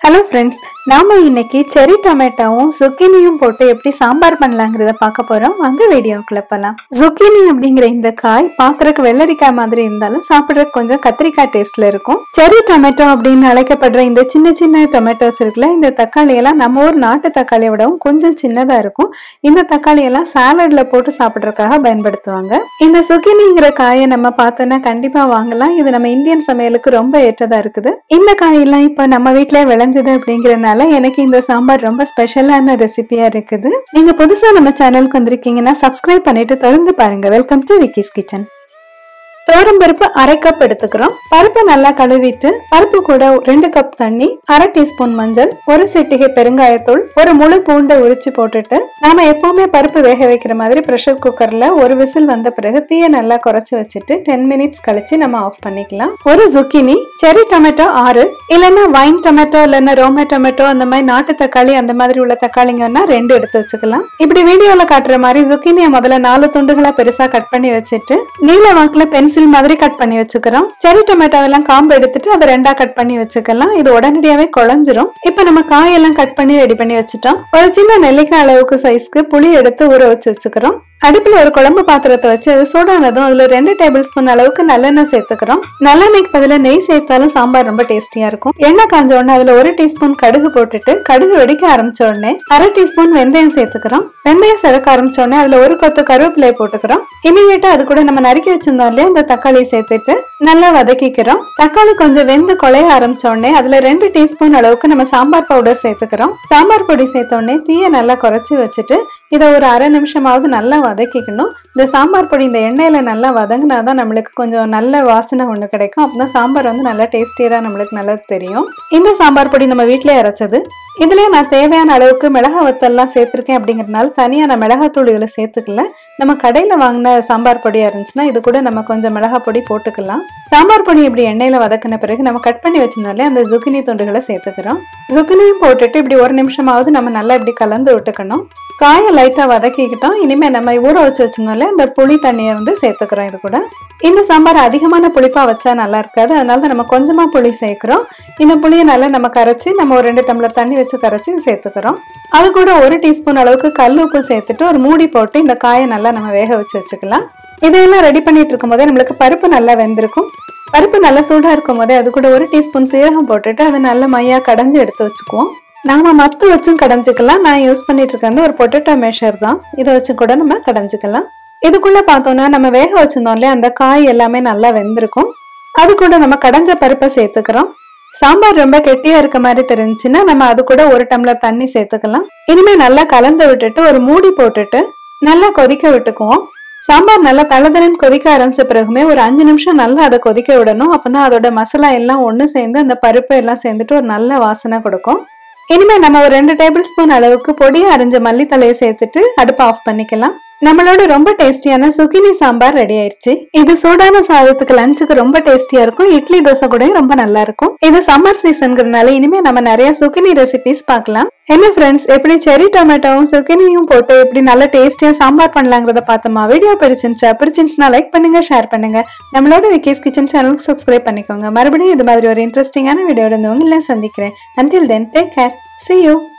hello friends நாம இன்னைக்கு செரி டொமேட்டோவும் சுக்கினியும் போட்டு எப்படி சாம்பார் பண்ணலாங்கிறத பார்க்க போறோம் வாங்க வீடியோக்குள்ள போலாம் சுக்கினி அப்படிங்கிற இந்த காய் பார்க்கறதுக்கு வெள்ளரிக்காய் மாதிரி இருந்தாலும் சாப்பிட்றதுக்கு கொஞ்சம் கத்திரிக்காய் டேஸ்ட்ல இருக்கும் செரி டொமேட்டோ அப்படின்னு அழைக்கப்படுற இந்த சின்ன சின்ன டொமேட்டோஸ் இருக்குல்ல இந்த தக்காளி எல்லாம் நம்ம ஊர் நாட்டு தக்காளியை விடவும் கொஞ்சம் சின்னதா இருக்கும் இந்த தக்காளி எல்லாம் சாலட்ல போட்டு சாப்பிட்றதுக்காக பயன்படுத்துவாங்க இந்த சுக்கினிங்கிற காயை நம்ம பார்த்தோன்னா கண்டிப்பா வாங்கலாம் இது நம்ம இந்தியன் சமையலுக்கு ரொம்ப ஏற்றதா இருக்குது இந்த காயெல்லாம் இப்ப நம்ம வீட்ல விளைஞ்சது அப்படிங்கறதுனால எனக்கு இந்த சாம்பார் ரொம்ப ஸ்பெஷலான ரெசிபியா இருக்குது நீங்க புதுசா நம்ம சேனலுக்கு வந்திருக்கீங்கன்னா சப்ஸ்கிரைப் பண்ணிட்டு தொடர்ந்து பாருங்க வெல்கம் டு விக்கிஸ் கிச்சன் தோரம் பருப்பு அரை கப் எடுத்துக்கிறோம் பருப்பு நல்லா கழுவிட்டு பருப்பு கூட ரெண்டு கப் தண்ணி அரை டீஸ்பூன் மஞ்சள் ஒரு சிட்டிகை பெருங்காயத்தூள் ஒரு முழு பூண்டை உரிச்சு போட்டுட்டு நாம எப்பவுமே பருப்பு வேக வைக்கிற மாதிரி ப்ரெஷர் குக்கர்ல ஒரு விசில் வந்த பிறகு தீயை நல்லா குறைச்சு வச்சுட்டு டென் மினிட்ஸ் கழிச்சு நம்ம ஆஃப் பண்ணிக்கலாம் ஒரு zucchini செரி டொமேட்டோ ஆறு இல்லைன்னா வைன் டொமேட்டோ இல்லைன்னா ரோமே டொமேட்டோ அந்த மாதிரி நாட்டு தக்காளி அந்த மாதிரி உள்ள தக்காளிங்கன்னா ரெண்டு எடுத்து வச்சுக்கலாம் இப்படி வீடியோல காட்டுற மாதிரி zucchini-ய முதல்ல நாலு துண்டுகளா பெருசா கட் பண்ணி வச்சுட்டு நீல வாக்குல பென்சில் மாதிரி கட் பண்ணி வச்சுக்கிறோம் செரி டொமேட்டோ எல்லாம் காம்பு எடுத்துட்டு அதை ரெண்டா கட் பண்ணி வச்சுக்கலாம் இது உடனடியாவே குழஞ்சிரும் இப்ப நம்ம காயெல்லாம் கட் பண்ணி ரெடி பண்ணி வச்சுட்டோம் ஒரு சின்ன நெல்லிக்காய் அளவுக்கு சைஸ்க்கு புளி எடுத்து ஊற வச்சு வச்சுக்கிறோம் அடுப்புல ஒரு குழம்பு பாத்திரத்தை வச்சு அது சூடானதும் அதுல ரெண்டு டேபிள் ஸ்பூன் அளவுக்கு நல்லெண்ணெய் சேர்த்துக்கிறோம் நல்லெண்ணெய்க்கு பதிலா நெய் சேர்த்தாலும் சாம்பார் ரொம்ப டேஸ்டியா இருக்கும் எண்ணெய் காஞ்ச உடனே அதுல ஒரு டீஸ்பூன் கடுகு போட்டுட்டு கடுகு வெடிக்க ஆரம்பிச்ச உடனே அரை டீஸ்பூன் வெந்தயம் சேர்த்துக்கிறோம் வெந்தயம் சிறக்க ஆரம்பிச்ச உடனே அதுல ஒரு கொத்து கருவேப்பிலையை போட்டுக்கிறோம் இமீடியட்டா அது கூட நம்ம நறுக்கி வச்சிருந்தோம் இல்லையா இந்த தக்காளியை சேர்த்துட்டு நல்லா வதக்கிக்கிறோம் தக்காளி கொஞ்சம் வெந்து குழைய ஆரம்பிச்ச உடனே அதுல ரெண்டு டீஸ்பூன் அளவுக்கு நம்ம சாம்பார் பவுடர் சேர்த்துக்கிறோம் சாம்பார் பொடி சேர்த்த உடனே தீயை நல்லா குறைச்சி வச்சுட்டு இதை ஒரு அரை நிமிஷமாவது நல்லா வதக்கிக்கணும் இந்த சாம்பார் பொடி இந்த எண்ணெயில நல்லா வதங்கினா தான் நம்மளுக்கு கொஞ்சம் நல்ல வாசனை ஒன்று கிடைக்கும் அப்பதான் சாம்பார் வந்து நல்லா டேஸ்டியராக நம்மளுக்கு நல்லா தெரியும் இந்த சாம்பார் பொடி நம்ம வீட்டிலே அரைச்சது இதுலயே நான் தேவையான அளவுக்கு மிளகா வத்தல்லாம் சேர்த்துருக்கேன் அப்படிங்கிறதுனால தனியாக நான் மிளகாத்தூள் இதில் சேர்த்துக்கல நம்ம கடையில் வாங்கின சாம்பார் பொடியாக இருந்துச்சுன்னா இது கூட நம்ம கொஞ்சம் மிளகா பொடி போட்டுக்கலாம் சாம்பார் பொடி இப்படி எண்ணெயில் வதக்கின பிறகு நம்ம கட் பண்ணி வச்சிருந்தாலே அந்த zucchini துண்டுகளை சேர்த்துக்கிறோம் zucchiniயும் போட்டுட்டு இப்படி ஒரு நிமிஷமாவது நம்ம நல்லா இப்படி கலந்து விட்டுக்கணும் காயை லைட்டாக வதக்கிக்கிட்டோம் இனிமேல் நம்ம ஊற வச்சு வச்சிருந்தோம்ல இந்த புளி தண்ணியை வந்து சேர்த்துக்கிறோம் இது கூட இந்த சாம்பார் அதிகமான புளிப்பாக வச்சா நல்லா இருக்காது அதனால தான் நம்ம கொஞ்சமாக புளி சேர்க்குறோம் இந்த புளியை நல்லா நம்ம கரைச்சி நம்ம ஒரு ரெண்டு டம்ளர் தண்ணி வச்சு கரைச்சி சேர்த்துக்கிறோம் அது கூட ஒரு டீஸ்பூன் அளவுக்கு கல் உப்பு சேர்த்துட்டு ஒரு மூடி போட்டு இந்த காயை நல்லா நம்ம வேக வச்சு வச்சுக்கலாம் இதையெல்லாம் ரெடி பண்ணிட்டு இருக்கும் போதே நம்மளுக்கு பருப்பு நல்லா வெந்திருக்கும் பருப்பு நல்லா சூடாக இருக்கும் போதே அது கூட ஒரு டீஸ்பூன் சீரகம் போட்டுட்டு அதை நல்லா மையா கடைஞ்சு எடுத்து வச்சுக்குவோம் நாம மத்து வச்சும் கடைஞ்சிக்கலாம் நான் யூஸ் பண்ணிட்டு இருக்கிறது ஒரு பொட்டேட்டோ மேஷர் தான் இதை வச்சு கூட நம்ம கடைஞ்சிக்கலாம் இதுக்குள்ள பார்த்தோம்னா நம்ம வேக வச்சிருந்தோம் இல்லையா அந்த காய் எல்லாமே நல்லா வெந்திருக்கும் அது கூட நம்ம கடைஞ்ச பருப்பை சேர்த்துக்கிறோம் சாம்பார் ரொம்ப கெட்டியா இருக்க மாதிரி தெரிஞ்சுன்னா நம்ம அது கூட ஒரு டம்ளர் தண்ணி சேர்த்துக்கலாம் இனிமே நல்லா கலந்து விட்டுட்டு ஒரு மூடி போட்டுட்டு நல்லா கொதிக்க விட்டுக்குவோம் சாம்பார் நல்லா தளதளன்னு கொதிக்க ஆரம்பிச்ச பிறகுமே ஒரு அஞ்சு நிமிஷம் நல்லா அதை கொதிக்க விடணும் அப்பதான் அதோட மசாலா எல்லாம் ஒன்று சேர்ந்து அந்த பருப்பு எல்லாம் சேர்ந்துட்டு ஒரு நல்ல வாசனை கொடுக்கும் இனிமே நம்ம ஒரு ரெண்டு டேபிள் ஸ்பூன் அளவுக்கு பொடியை அரைஞ்ச மல்லித்தலையை சேர்த்துட்டு அடுப்பை ஆஃப் பண்ணிக்கலாம் நம்மளோட ரொம்ப டேஸ்டியான சுகினி சாம்பார் ரெடி ஆயிருச்சு இது சூடான சாதத்துக்கு லஞ்சுக்கு ரொம்ப டேஸ்டியா இருக்கும் இட்லி தோசை கூடயும் ரொம்ப நல்லா இருக்கும் இது சம்மர் சீசன்கிறதுனால இனிமே நம்ம நிறைய சுகினி ரெசிபிஸ் பார்க்கலாம் என்ன ஃப்ரெண்ட்ஸ் எப்படி செரி டொமேட்டோவும் சுகினியும் போட்டு எப்படி நல்ல டேஸ்டியா சாம்பார் பண்ணலாங்கிறத பார்த்தோமா வீடியோ பிடிச்சிருந்துச்சா பிடிச்சிருந்துச்சுன்னா லைக் பண்ணுங்க ஷேர் பண்ணுங்க நம்மளோட விக்கேஸ் கிச்சன் சேனலுக்கு சப்ஸ்கிரைப் பண்ணிக்கோங்க மறுபடியும் இது மாதிரி ஒரு இன்ட்ரெஸ்டிங்கான வீடியோ இருந்தவங்க எல்லாம் சந்திக்கிறேன் until then take care see you